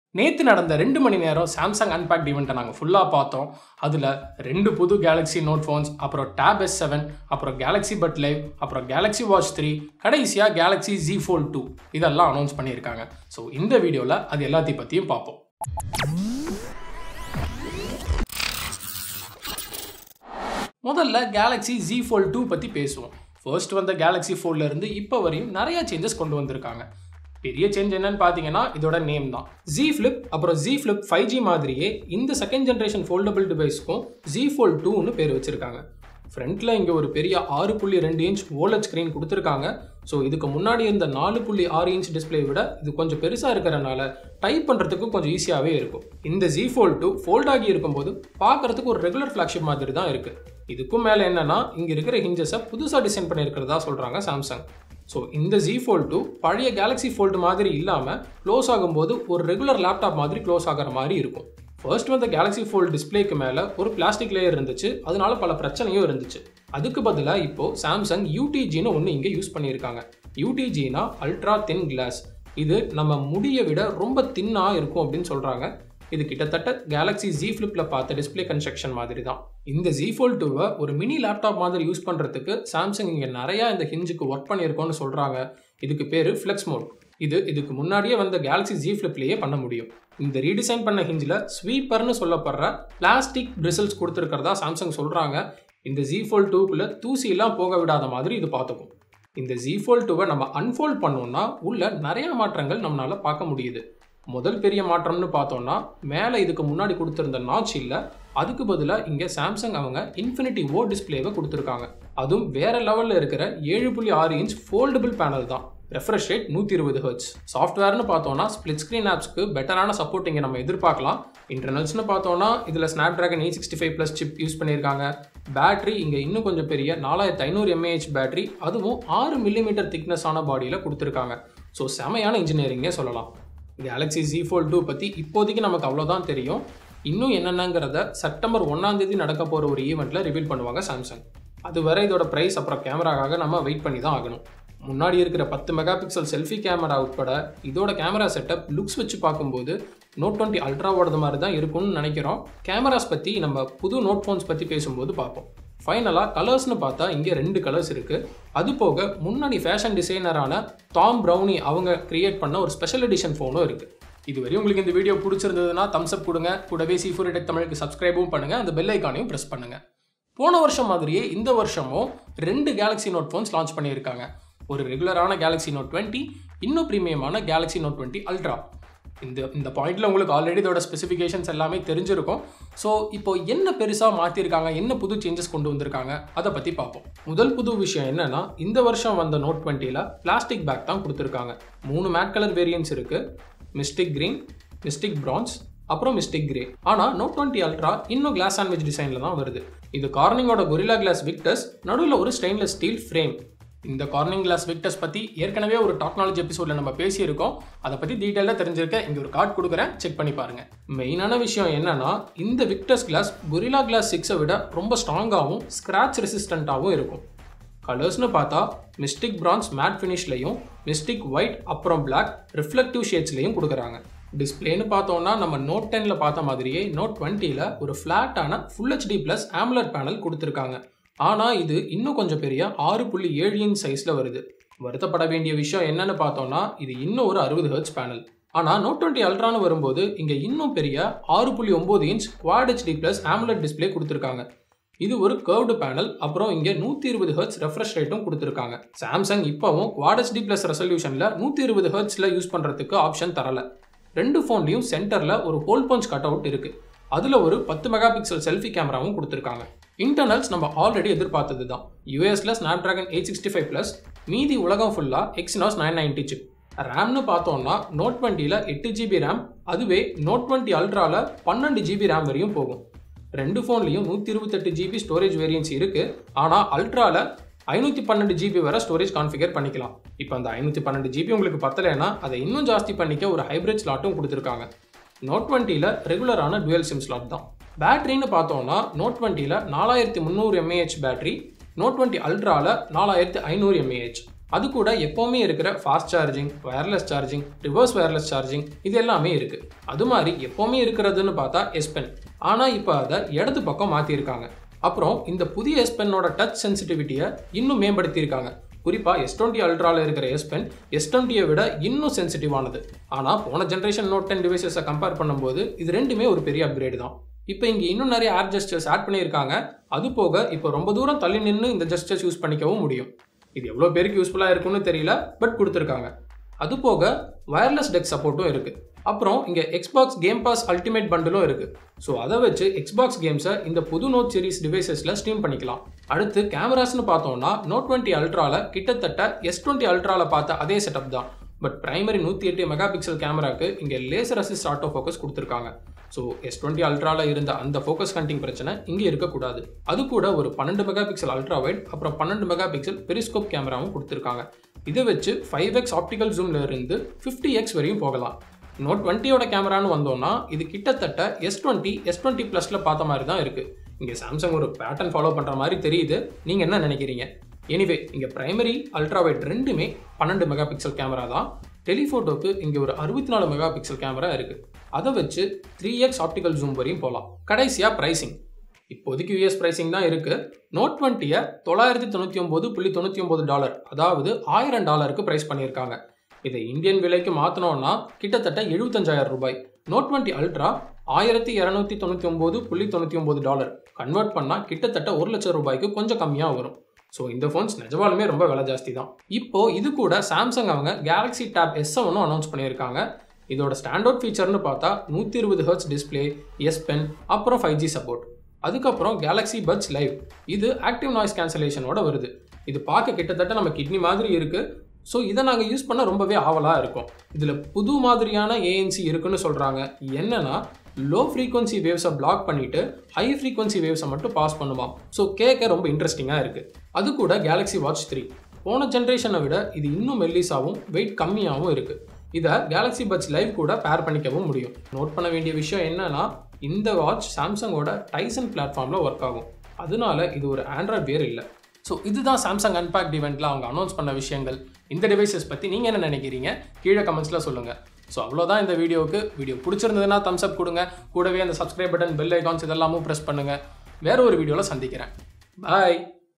நேற்று நடந்த ரெண்டு மணி நேரம் சாம்சங் அன்பேக்ட் ஈவெண்ட்டை நாங்கள் ஃபுல்லாக பார்த்தோம் அதில் ரெண்டு புது கேலக்ஸி நோட் ஃபோன்ஸ் அப்புறம் டேப் எஸ் செவன் அப்புறம் கேலக்ஸி பட் லைவ் அப்புறம் கேலக்ஸி வாட்ச் த்ரீ கடைசியாக கேலக்ஸி ஜி ஃபோல் டூ இதெல்லாம் அனௌன்ஸ் பண்ணியிருக்காங்க ஸோ இந்த வீடியோவில் அது எல்லாத்தையும் பற்றியும் பார்ப்போம் முதல்ல கேலக்ஸி ஜி ஃபோல் டூ பற்றி பேசுவோம் ஃபர்ஸ்ட் வந்த கேலக்ஸி இருந்து இப்போ வரையும் நிறைய சேஞ்சஸ் கொண்டு வந்திருக்காங்க பெரிய சேஞ்ச் என்னன்னு பார்த்தீங்கன்னா இதோட நேம் தான் ஜி ஃப்ளிப் அப்புறம் ஜி ஃப்ளிப் ஃபைவ் ஜி மாதிரியே இந்த செகண்ட் ஜென்ரேஷன் ஃபோல்டபுள் டிவைஸ்க்கும் ஜி ஃபோல் டூன்னு பேர் வச்சிருக்காங்க ஃப்ரண்ட்டில் இங்கே ஒரு பெரிய ஆறு புள்ளி ரெண்டு இன்ச் ஓலட் ஸ்க்ரீன் கொடுத்துருக்காங்க ஸோ இதுக்கு முன்னாடி இருந்த நாலு புள்ளி ஆறு இன்ச் டிஸ்பிளே விட இது கொஞ்சம் பெருசாக இருக்கிறனால டைப் பண்ணுறதுக்கு கொஞ்சம் ஈஸியாகவே இருக்கும் இந்த ஜி ஃபோல் டூ ஃபோல்ட் ஆகி இருக்கும்போது பார்க்குறதுக்கு ஒரு ரெகுலர் ஃப்ளாக்ஷிப் மாதிரி தான் இருக்குது இதுக்கும் மேலே என்னன்னா இங்கே இருக்கிற ஹிஞ்சஸை புதுசாக டிசைன் பண்ணியிருக்கிறதா சொல்கிறாங்க சாம்சங் ஸோ இந்த ஜி ஃபோல்ட் டூ பழைய கேலக்ஸி ஃபோல்டு மாதிரி இல்லாமல் க்ளோஸ் ஆகும்போது ஒரு ரெகுலர் லேப்டாப் மாதிரி க்ளோஸ் ஆகிற மாதிரி இருக்கும் ஃபர்ஸ்ட் வந்த கேலக்ஸி ஃபோல்ட் டிஸ்பிளேக்கு மேலே ஒரு பிளாஸ்டிக் லேயர் இருந்துச்சு அதனால பல பிரச்சனையும் இருந்துச்சு அதுக்கு பதிலாக இப்போ சாம்சங் யூடிஜின்னு ஒன்று இங்கே யூஸ் பண்ணியிருக்காங்க யூடிஜினா அல்ட்ரா தின் கிளாஸ் இது நம்ம முடியை விட ரொம்ப தின்னாக இருக்கும் அப்படின்னு சொல்கிறாங்க இது கிட்டத்தட்ட கேலக்ஸி ஜி ஃப்ளிப்பில் பார்த்த டிஸ்பிளே கன்ஸ்ட்ரக்ஷன் மாதிரி தான் இந்த ஜி ஃபோல் டூவை ஒரு மினி லேப்டாப் மாதிரி யூஸ் பண்ணுறதுக்கு சாம்சங் இங்கே நிறையா இந்த ஹிஞ்சுக்கு ஒர்க் பண்ணியிருக்கோன்னு சொல்கிறாங்க இதுக்கு பேர் ஃப்ளெக்ஸ் மோட் இது இதுக்கு முன்னாடியே வந்த கேலக்ஸி ஜி ஃப்ளிப்லேயே பண்ண முடியும் இந்த ரீடிசைன் பண்ண ஹிஞ்சில் ஸ்வீப்பர்னு சொல்லப்படுற பிளாஸ்டிக் பிரிசல்ஸ் கொடுத்துருக்கிறதா சாம்சங் சொல்கிறாங்க இந்த ஜி ஃபோல் டூக்குள்ளே தூசியெல்லாம் போக விடாத மாதிரி இது பார்த்துக்கும் இந்த ஜி ஃபோல் டூவை நம்ம அன்ஃபோல்ட் பண்ணோம்னா உள்ள நிறைய மாற்றங்கள் நம்மளால் பார்க்க முடியுது முதல் பெரிய மாற்றம்னு பார்த்தோம்னா மேலே இதுக்கு முன்னாடி கொடுத்துருந்த நாச் இல்லை அதுக்கு பதிலாக இங்கே சாம்சங் அவங்க இன்ஃபினிட்டி ஓ டிஸ்பிளேவை கொடுத்துருக்காங்க அதுவும் வேற லெவலில் இருக்கிற ஏழு புள்ளி ஆறு இன்ச் ஃபோல்டபுள் பேனல் தான் ரெஃப்ரெஷ் ரேட் நூற்றி இருபது ஹர்ட்ஸ் சாஃப்ட்வேர்னு பார்த்தோம்னா ஸ்பிளிட் ஸ்க்ரீன் ஆப்ஸ்க்கு பெட்டரான சப்போர்ட் இங்கே நம்ம எதிர்பார்க்கலாம் இன்டர்னல்ஸ்னு பார்த்தோம்னா இதில் Snapdragon eight sixty five plus chip use பண்ணியிருக்காங்க பேட்டரி இங்கே இன்னும் கொஞ்சம் பெரிய நாலாயிரத்து ஐநூறு எம்ஏஹெச் பேட்டரி அதுவும் ஆறு மில்லிமீட்டர் திக்னஸான பாடியில் கொடுத்துருக்காங்க ஸோ செமையான இன்ஜினியரிங்கே சொல்லலாம் கேலக்ஸி ஜி ஃபோல் டூ பற்றி இப்போதைக்கு நமக்கு அவ்வளோதான் தெரியும் இன்னும் என்னென்னங்கிறத செப்டம்பர் ஒன்றாம் தேதி நடக்க போகிற ஒரு ஈவெண்ட்டில் ரிவீல் பண்ணுவாங்க சாம்சங் அது வரை இதோட ப்ரைஸ் அப்புறம் கேமராக்காக நம்ம வெயிட் பண்ணி தான் ஆகணும் முன்னாடி இருக்கிற பத்து மெகா பிக்சல் செல்ஃபி கேமரா உட்பட இதோட கேமரா செட்டப் லுக்ஸ் வச்சு பார்க்கும்போது நோட் டுவெண்ட்டி அல்ட்ராவோடது மாதிரி தான் இருக்கும்னு நினைக்கிறோம் கேமராஸ் பற்றி நம்ம புது நோட் ஃபோன்ஸ் பற்றி பேசும்போது பார்ப்போம் ஃபைனலாக கலர்ஸ்னு பார்த்தா இங்கே ரெண்டு கலர்ஸ் இருக்குது அது போக முன்னாடி ஃபேஷன் டிசைனரான டாம் ப்ரௌனி அவங்க கிரியேட் பண்ண ஒரு ஸ்பெஷல் எடிஷன் ஃபோனும் இருக்குது இதுவரை உங்களுக்கு இந்த வீடியோ பிடிச்சிருந்ததுன்னா தம்ஸ் அப் கொடுங்க கூடவே சி ஃபோர் டெக் தமிழுக்கு சப்ஸ்கிரைபும் பண்ணுங்கள் அந்த பெல் ஐக்கானையும் ப்ரெஸ் பண்ணுங்கள் போன வருஷம் மாதிரியே இந்த வருஷமும் ரெண்டு கேலக்ஸி நோட் ஃபோன்ஸ் லான்ச் பண்ணியிருக்காங்க ஒரு ரெகுலரான கேலக்ஸி நோட் டுவெண்ட்டி இன்னும் ப்ரீமியமான கேலக்ஸி நோட் டுவெண்ட்டி அல்ட்ரா இந்த இந்த பாயிண்டில் உங்களுக்கு ஆல்ரெடி இதோட ஸ்பெசிஃபிகேஷன்ஸ் எல்லாமே தெரிஞ்சிருக்கும் ஸோ இப்போ என்ன பெருசாக மாற்றிருக்காங்க என்ன புது சேஞ்சஸ் கொண்டு வந்திருக்காங்க அதை பற்றி பார்ப்போம் முதல் புது விஷயம் என்னன்னா இந்த வருஷம் வந்த நோட் டுவெண்ட்டியில் பிளாஸ்டிக் பேக் தான் கொடுத்துருக்காங்க மூணு மேட் கலர் வேரியன்ஸ் இருக்குது மிஸ்டிக் கிரீன் மிஸ்டிக் பிரான்ஸ் அப்புறம் மிஸ்டிக் கிரே ஆனால் நோட் டுவெண்ட்டி அல்ட்ரா இன்னும் கிளாஸ் சாண்ட்விச் டிசைனில் தான் வருது இது கார்னிங்கோட கொரிலா கிளாஸ் விக்டஸ் நடுவில் ஒரு ஸ்டெயின்லெஸ் ஸ்டீல் ஃப்ரேம் இந்த கார்னிங் கிளாஸ் விக்டஸ் பற்றி ஏற்கனவே ஒரு டெக்னாலஜி எபிசோடில் நம்ம பேசியிருக்கோம் அதை பற்றி டீட்டெயிலாக தெரிஞ்சிருக்க இங்கே ஒரு கார்டு கொடுக்குறேன் செக் பண்ணி பாருங்கள் மெயினான விஷயம் என்னன்னா இந்த விக்டஸ் கிளாஸ் கொரிலா கிளாஸ் சிக்ஸை விட ரொம்ப ஸ்ட்ராங்காகவும் ஸ்க்ராட்ச் ரெசிஸ்டண்ட்டாகவும் இருக்கும் கலர்ஸ்னு பார்த்தா மிஸ்டிக் பிரான்ஸ் மேட் ஃபினிஷ்லையும் மிஸ்டிக் ஒயிட் அப்புறம் பிளாக் ரிஃப்ளெக்டிவ் ஷேட்ஸ்லையும் கொடுக்குறாங்க டிஸ்பிளேன்னு பார்த்தோம்னா நம்ம நோட் டென்னில் பார்த்த மாதிரியே நோட் டுவெண்ட்டியில் ஒரு ஃப்ளாட்டான full HD plus AMOLED panel கொடுத்துருக்காங்க ஆனால் இது இன்னும் கொஞ்சம் பெரிய ஆறு புள்ளி ஏழு இன்ச் சைஸில் வருது வருத்தப்பட வேண்டிய விஷயம் என்னன்னு பார்த்தோம்னா இது இன்னும் ஒரு அறுபது ஹெர்ட்ஸ் பேனல் ஆனால் நோட் டுவெண்ட்டி அல்ட்ரான்னு வரும்போது இங்கே இன்னும் பெரிய ஆறு புள்ளி ஒம்பது inch quad HD plus AMOLED display கொடுத்துருக்காங்க இது ஒரு கர்வ்டு பேனல் அப்புறம் இங்கே நூற்றி இருபது ஹர்ட்ஸ் ரெஃப்ரெஷ் ரேட்டும் கொடுத்துருக்காங்க சாம்சங் இப்போவும் குவாட் ஹெச்டி ப்ளஸ் ரெசல்யூஷனில் நூற்றி இருபது ஹர்ட்ஸில் யூஸ் பண்ணுறதுக்கு ஆப்ஷன் தரல ரெண்டு ஃபோன்லையும் சென்டரில் ஒரு ஹோல் பஞ்ச் கட் அவுட் இருக்குது அதில் ஒரு பத்து மெகா பிக்சல் செல்ஃபி கேமராவும் கொடுத்துருக்காங்க இன்டர்னல்ஸ் நம்ம ஆல்ரெடி எதிர்பார்த்தது தான் யூஎஸ்ல Snapdragon eight sixty five plus மீதி உலகம் ஃபுல்லாக எக்ஸினாஸ் நைன் நைன்டி சிப் ரேம்னு பார்த்தோம்னா நோட் டுவெண்ட்டியில் எட்டு ஜிபி ரேம் அதுவே நோட் டுவெண்ட்டி அல்ட்ராவில் பன்னெண்டு ஜிபி ரேம் வரையும் போகும் ரெண்டு ஃபோன்லையும் நூற்றி இருபத்தெட்டு ஜிபி ஸ்டோரேஜ் வேரியன்ஸ் இருக்குது ஆனால் அல்ட்ராவில் ஐநூற்றி பன்னெண்டு ஜிபி வரை ஸ்டோரேஜ் கான்ஃபிகர் பண்ணிக்கலாம் இப்போ அந்த ஐநூற்றி பன்னெண்டு ஜிபி உங்களுக்கு பத்தலைன்னா அதை இன்னும் ஜாஸ்தி பண்ணிக்க ஒரு ஹைப்ரிட் ஸ்லாட்டும் கொடுத்துருக்காங்க நோட் டுவெண்ட்டியில் ரெகுலரான டுவெல் சிம் ஸ்லாட் தான் பேட்டரின்னு பார்த்தோம்னா நோட் டுவெண்ட்டியில் நாலாயிரத்தி முந்நூறு எம்ஏஹெச் பேட்டரி நோட் டுவெண்ட்டி அல்ட்ராவில் நாலாயிரத்தி ஐநூறு எம்ஏஹெச் அது கூட எப்போவுமே இருக்கிற fast charging wireless charging reverse wireless charging இது எல்லாமே இருக்குது அது மாதிரி எப்போவுமே இருக்கிறதுன்னு பார்த்தா எஸ் பென் ஆனால் இப்போ அதை இடது பக்கம் மாற்றிருக்காங்க அப்புறம் இந்த புதிய எஸ் பென்னோட டச் சென்சிட்டிவிட்டியை இன்னும் மேம்படுத்தியிருக்காங்க குறிப்பாக எஸ் டுவெண்ட்டி அல்ட்ராவில் இருக்கிற எஸ் பென் எஸ் டுவெண்ட்டியை விட இன்னும் சென்சிட்டிவானது ஆனால் போன ஜென்ரேஷன் நோட் டென் டிவைசஸை கம்பேர் பண்ணும்போது இது ரெண்டுமே ஒரு பெரிய அப்கிரேட் தான் இப்போ இங்கே இன்னும் நிறைய ஆர் ஜெஸ்டர்ஸ் ஆட் பண்ணியிருக்காங்க அது போக இப்போ ரொம்ப தூரம் தள்ளி நின்று இந்த ஜெஸ்டர்ஸ் யூஸ் பண்ணிக்கவும் முடியும் இது எவ்வளோ பேருக்கு யூஸ்ஃபுல்லாக இருக்கும்னு தெரியல பட் கொடுத்துருக்காங்க அது போக வயர்லெஸ் டெக் சப்போர்ட்டும் இருக்குது அப்புறம் இங்கே எக்ஸ்பாக்ஸ் கேம் பாஸ் அல்டிமேட் பண்டிலும் இருக்குது ஸோ அதை வச்சு எக்ஸ்பாக்ஸ் கேம்ஸை இந்த புது நோட் சீரிஸ் டிவைசஸில் ஸ்ட்ரீம் பண்ணிக்கலாம் அடுத்து கேமராஸ்னு பார்த்தோம்னா நோட் டுவெண்ட்டி அல்ட்ராவில் கிட்டத்தட்ட எஸ் டுவெண்ட்டி அல்ட்ராவில் பார்த்த அதே செட்டப் தான் பட் பிரைமரி நூற்றி எட்டு மெகா பிக்சல் கேமராக்கு இங்கே லேசர் அசிஸ்ட் ஆட்டோ ஃபோக்கஸ் கொடுத்துருக்காங்க ஸோ எஸ் டுவெண்ட்டி அல்ட்ராவில் இருந்த அந்த ஃபோக்கஸ் ஹண்டிங் பிரச்சனை இங்கே இருக்கக்கூடாது அது கூட ஒரு பன்னெண்டு மெகா பிக்சல் அல்ட்ரா வைட் அப்புறம் பன்னெண்டு மெகா பிக்சல் பெரிஸ்கோப் கேமராவும் கொடுத்துருக்காங்க இதை வச்சு ஃபைவ் எக்ஸ் ஆப்டிக்கல் ஜூமில் இருந்து ஃபிஃப்டி எக்ஸ் வரையும் போகலாம் நோட் டுவெண்ட்டியோட கேமரான்னு வந்தோம்னா இது கிட்டத்தட்ட எஸ் டுவெண்ட்டி எஸ் டுவெண்ட்டி ப்ளஸில் பார்த்த மாதிரி தான் இருக்குது இங்கே சாம்சங் ஒரு பேட்டர்ன் ஃபாலோ பண்ணுற மாதிரி தெரியுது நீங்கள் என்ன நினைக்கிறீங்க எனிவே இங்கே பிரைமரி அல்ட்ரா வைட் ரெண்டுமே பன்னெண்டு மெகா பிக்சல் கேமரா தான் டெலிஃபோட்டோக்கு இங்கே ஒரு அறுபத்தி நாலு மெகா பிக்சல் கேமரா இருக்குது அதை வச்சு த்ரீ எக்ஸ் ஆப்டிக்கல் ஜூம் வரையும் போகலாம் கடைசியாக ப்ரைசிங் இப்போதைக்கு யூஎஸ் ப்ரைசிங் தான் இருக்குது நோட் டுவெண்ட்டியை தொள்ளாயிரத்தி தொண்ணூற்றி ஒம்பது புள்ளி தொண்ணூற்றி ஒம்பது டாலர் அதாவது ஆயிரம் டாலருக்கு ப்ரைஸ் பண்ணியிருக்காங்க இதை இந்தியன் விலைக்கு மாற்றினோன்னா கிட்டத்தட்ட எழுபத்தஞ்சாயிரம் ரூபாய் நோட் டுவெண்ட்டி அல்ட்ரா ஆயிரத்தி இரநூத்தி தொண்ணூற்றி ஒம்பது புள்ளி தொண்ணூற்றி ஒம்பது டாலர் கன்வெர்ட் பண்ணால் கிட்டத்தட்ட ஒரு லட்சம் ரூபாய்க்கு கொஞ்சம் கம்மியாக வரும் ஸோ இந்த ஃபோன்ஸ் நிஜமாலுமே ரொம்ப விலை ஜாஸ்தி தான் இப்போ இது கூட சாம்சங் அவங்க கேலக்ஸி டேப் எஸ் செவனும் அனௌன்ஸ் பண்ணியிருக்காங்க இதோட ஸ்டாண்ட் அவுட் ஃபீச்சர்னு பார்த்தா நூற்றி இருபது ஹர்ட்ஸ் டிஸ்பிளே எஸ் பென் அப்புறம் ஃபைவ் ஜி சப்போர்ட் அதுக்கப்புறம் கேலக்ஸி பட்ஸ் லைவ் இது ஆக்டிவ் நாய்ஸ் கேன்சலேஷனோட வருது இது பார்க்க கிட்டத்தட்ட நம்ம கிட்னி மாதிரி இருக்குது ஸோ இதை நாங்கள் யூஸ் பண்ண ரொம்பவே ஆவலாக இருக்கும் இதில் புது மாதிரியான ஏஎன்சி இருக்குன்னு சொல்கிறாங்க என்னன்னா லோ ஃப்ரீக்வன்சி வேவ்ஸை பிளாக் பண்ணிவிட்டு ஹை ஃப்ரீக்வன்சி வேவ்ஸை மட்டும் பாஸ் பண்ணுவான் ஸோ கேட்க ரொம்ப இன்ட்ரெஸ்டிங்காக இருக்குது அது கூட கேலக்ஸி வாட்ச் த்ரீ போன ஜென்ரேஷனை விட இது இன்னும் மெல்லிஸாகவும் வெயிட் கம்மியாகவும் இருக்குது இதை கேலக்ஸி பட்ஸ் லைவ் கூட பேர் பண்ணிக்கவும் முடியும் நோட் பண்ண வேண்டிய விஷயம் என்னன்னா இந்த வாட்ச் சாம்சங்கோட டைசன் பிளாட்ஃபார்மில் ஒர்க் ஆகும் அதனால இது ஒரு ஆண்ட்ராய்ட் வேர் இல்லை ஸோ இதுதான் சாம்சங் அன்பேக்ட் இவெண்ட்டில் அவங்க அனௌன்ஸ் பண்ண விஷயங்கள் இந்த டிவைசஸ் பற்றி நீங்கள் என்ன நினைக்கிறீங்க கீழே கமெண்ட்ஸில் சொல்லுங்கள் ஸோ அவ்வளோதான் இந்த வீடியோவுக்கு வீடியோ பிடிச்சிருந்ததுன்னா தம்ஸ் அப் கொடுங்க கூடவே அந்த சப்ஸ்கிரைப் பட்டன் பெல் ஐகான்ஸ் இதெல்லாமும் ப்ரெஸ் பண்ணுங்கள் வேற ஒரு வீடியோவில் சந்திக்கிறேன் பாய்